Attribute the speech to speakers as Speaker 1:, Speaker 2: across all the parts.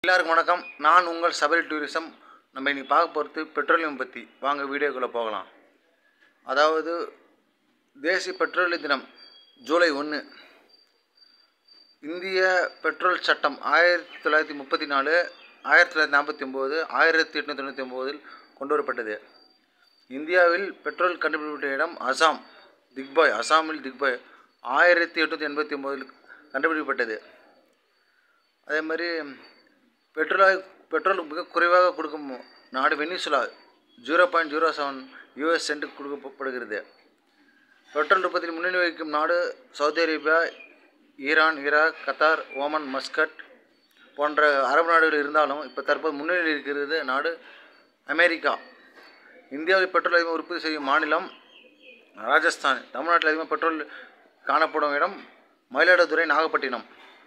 Speaker 1: எல்லாருக்கும் வணக்கம் நான் உங்கள் சபரி டூரிசம் நம்ம இன்னைக்கு பார்க்க போகிறது பெட்ரோலியம் பற்றி வாங்க வீடியோக்குள்ளே போகலாம் அதாவது தேசிய பெட்ரோலிய தினம் ஜூலை ஒன்று இந்திய பெட்ரோல் சட்டம் ஆயிரத்தி தொள்ளாயிரத்தி முப்பத்தி நாலு ஆயிரத்தி தொள்ளாயிரத்தி நாற்பத்தி ஒம்பது ஆயிரத்தி எட்நூற்றி தொண்ணூற்றி ஒம்போதில் கொண்டு வரப்பட்டது இந்தியாவில் பெட்ரோல் கண்டுபிடிக்கப்பட்ட இடம் அசாம் திக்பாய் அசாமில் திக்பாய் ஆயிரத்தி எட்நூற்றி எண்பத்தி ஒம்போதில் கண்டுபிடிக்கப்பட்டது அதே மாதிரி பெட்ரோல் பெட்ரோல் மிக குறைவாக கொடுக்கும் நாடு Venezuela zero point zero seven US cent கொடுக்கப்படுகிறது பெட்ரோல் உற்பத்தியில் முன்னணி வகிக்கும் நாடு Saudi Arabia Iran Iraq Qatar Oman Muscat போன்ற அரபு நாடுகள் இருந்தாலும் இப்போ தற்போது முன்னணியில் இருக்கிறது நாடு அமெரிக்கா இந்தியாவில் பெட்ரோல் அதிகமாக உற்பத்தி செய்யும் மாநிலம் ராஜஸ்தான் தமிழ்நாட்டில் அதிகமாக பெட்ரோல் காணப்படும் இடம் மயிலாடுதுறை நாகப்பட்டினம்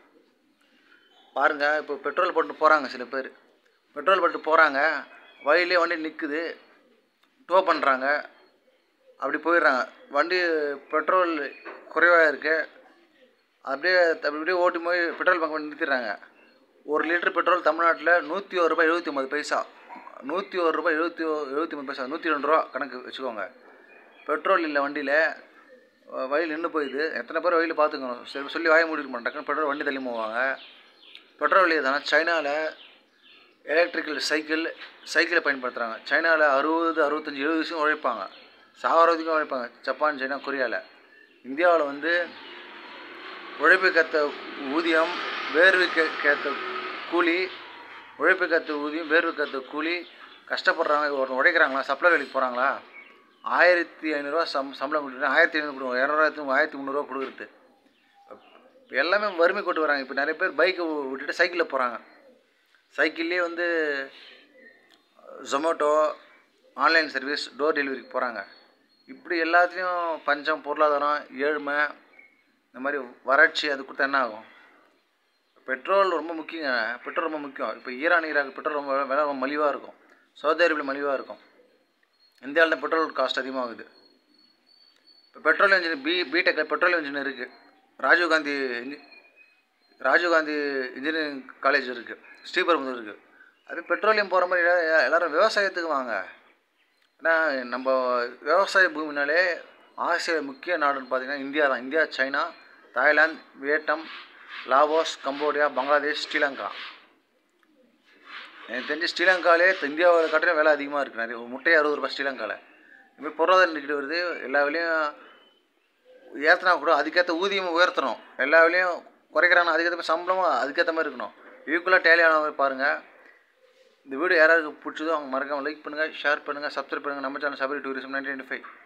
Speaker 1: பாருங்கள் இப்போ பெட்ரோல் போட்டு போகிறாங்க சில பேர் பெட்ரோல் போட்டு போகிறாங்க வழியிலே வண்டி நிற்குது டோ பண்ணுறாங்க அப்படி போயிடுறாங்க வண்டி பெட்ரோல் குறைவாக இருக்கு அப்படியே அப்படியே ஓட்டி போய் பெட்ரோல் பங்க் பண்ணி நிறுத்திடுறாங்க ஒரு லிட்டர் பெட்ரோல் தமிழ்நாட்டில் நூற்றி ஒரு ரூபாய் எழுபத்தி ஒம்பது பைசா நூற்றி ஒரு ரூபாய் எழுபத்தி எழுபத்தி ஒம்பது பைசா நூற்றி ரெண்டு ரூபா கணக்கு வச்சுக்கோங்க பெட்ரோல் இல்லை வண்டியில் வழியில் நின்று போயிடுது எத்தனை பேர் வழியில் பார்த்துக்கணும் சரி சொல்லி வாய மூடிக்க மாட்டாங்க பெட்ரோல் வண்டி தள்ளி போவாங்க பெட்ரோல் தானே சைனாவில் எலக்ட்ரிக்கல் சைக்கிள் சைக்கிளை பயன்படுத்துகிறாங்க சைனாவில் அறுபது அறுபத்தஞ்சி எழுபது வருஷம் உழைப்பாங்க சாவரத்துக்கும் உழைப்பாங்க ஜப்பான் சைனா கொரியாவில் இந்தியாவில் வந்து உழைப்புக்கேற்ற ஊதியம் வேர்வைக்கேற்ற கூலி உழைப்புக்கேற்ற ஊதியம் வேர்வைக்கேற்ற கூலி கஷ்டப்படுறாங்க ஒரு உழைக்கிறாங்களா சப்ளை வேலைக்கு போகிறாங்களா ஆயிரத்தி ஐநூறுரூவா சம் சம்பளம் கொடுத்துட்டு ஆயிரத்தி ஐநூறு கொடுங்க இரநூறுவாயத்து ஆயிரத்தி முந்நூறுரூவா கொடுக்குறது இப்போ எல்லாமே வறுமை கொண்டு வராங்க இப்போ நிறைய பேர் பைக்கை விட்டுட்டு சைக்கிளில் போகிறாங்க சைக்கிள்லேயே வந்து ஜொமேட்டோ ஆன்லைன் சர்வீஸ் டோர் டெலிவரிக்கு போகிறாங்க இப்படி எல்லாத்துலேயும் பஞ்சம் பொருளாதாரம் ஏழ்மை இந்த மாதிரி வறட்சி அது கொடுத்தா என்ன ஆகும் பெட்ரோல் ரொம்ப முக்கியங்க பெட்ரோல் ரொம்ப முக்கியம் இப்போ ஈரான் ஈராக் பெட்ரோல் ரொம்ப விலை ரொம்ப மலிவாக இருக்கும் சவுதி அரேபியில் மலிவாக இருக்கும் இந்தியாவில் பெட்ரோல் காஸ்ட் அதிகமாகுது இப்போ petrol engine B பிடெக்கில் petrol engine இருக்குது ராஜீவ்காந்தி இன்ஜி ராஜீவ்காந்தி இன்ஜினியரிங் காலேஜ் இருக்குது ஸ்ரீபெரும்புதூர் இருக்குது அது பெட்ரோலியம் போகிற மாதிரி எல்லாம் எல்லோரும் விவசாயத்துக்கு வாங்க ஏன்னா நம்ம விவசாய பூமினாலே ஆசிய முக்கிய நாடுன்னு பார்த்தீங்கன்னா இந்தியா தான் India China Thailand Vietnam Laos Cambodia Bangladesh Sri Lanka எனக்கு தெரிஞ்சு ஸ்ரீலங்காலே இந்தியாவில் காட்டிலும் விலை அதிகமாக இருக்குது நிறைய முட்டையை அறுபது ரூபாய் ஸ்ரீலங்காவில் இதுமாதிரி பொருளாதாரம் நிற்கிட்டு வருது எல்லா வேலையும் ஏற்றினா கூட அதுக்கேற்ற ஊதியம் உயர்த்தணும் எல்லா வேலையும் குறைக்கிறாங்க அதுக்கேற்ற சம்பளமும் அதுக்கேற்ற மாதிரி இருக்கணும் ஈக்குவலாக டேலியான மாதிரி பாருங்கள் இந்த வீடியோ யாராவது பிடிச்சதோ அவங்க மறக்காமல் லைக் பண்ணுங்கள் ஷேர் பண்ணுங்கள் சப்ஸ்கிரைப் பண்ணுங்கள் நம்ம channel Sabari tourism nineteen five